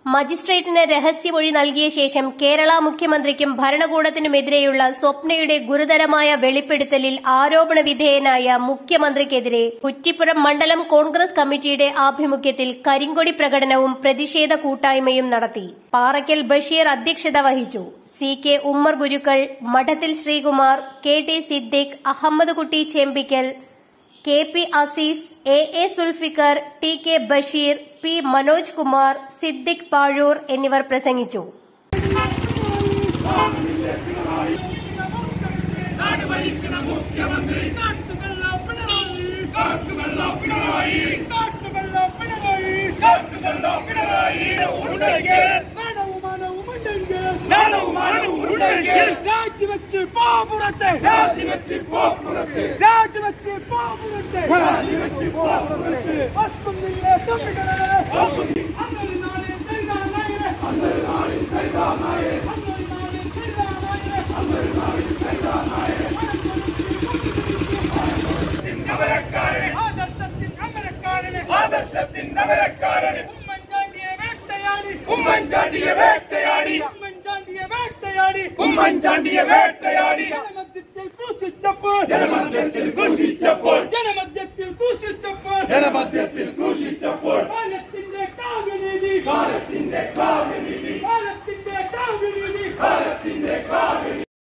മജിസ്ട്രേറ്റിന് രഹസ്യമൊഴി നൽകിയ ശേഷം കേരള മുഖ്യമന്ത്രിക്കും ഭരണകൂടത്തിനുമെതിരെയുള്ള സ്വപ്നയുടെ ഗുരുതരമായ വെളിപ്പെടുത്തലിൽ ആരോപണ വിധേയനായ മുഖ്യമന്ത്രിക്കെതിരെ കുറ്റിപ്പുറം മണ്ഡലം കോൺഗ്രസ് കമ്മിറ്റിയുടെ ആഭിമുഖ്യത്തിൽ കരിങ്കൊടി പ്രകടനവും പ്രതിഷേധ കൂട്ടായ്മയും നടത്തി പാറയ്ക്കൽ ബഷീർ അധ്യക്ഷത വഹിച്ചു C K Ummer Gurukkal Madathil Sreekumar K T Siddique Ahammed Kutty Chembikkal K P Azeez A A Sulfikar T K Basheer P Manoj Kumar Siddique Pazhoor എന്നിവർ പ്രസംഗിച്ചു രാജിവെച്ച് പോപുറത്തെ രാജിവെച്ച് പോപുറത്തെ രാജിവെച്ച് പോപുറത്തെ രാജിവെച്ച് പോപുറത്തെ ഒത്തുമില്ല തമ്മികളെ അങ്ങനെ നാളെ സൈതാനായരെ അങ്ങനെ നാളെ സൈതാനായരെ അങ്ങനെ നാളെ സൈതാനായരെ അങ്ങനെ നാളെ സൈതാനായരെ ആദർശത്തിൻ അമരക്കാരനെ ആദർശത്തിൻ അമരക്കാരനെ ഉമ്മൻചാണ്ടിയെ വേട്ടയാടി ഉമ്മൻചാണ്ടിയെ വേട്ടയാടി ഉമ്മൻചാണ്ടിയെ വേട്ടയാടി ഉമ്മൻചാണ്ടിയെ വേട്ടയാടി ജനമധ്യത്തിൽ ക്രൂശിച്ചപ്പോൾ ജനമധ്യത്തിൽ ക്രൂശിച്ചപ്പോൾ ജനമധ്യത്തിൽ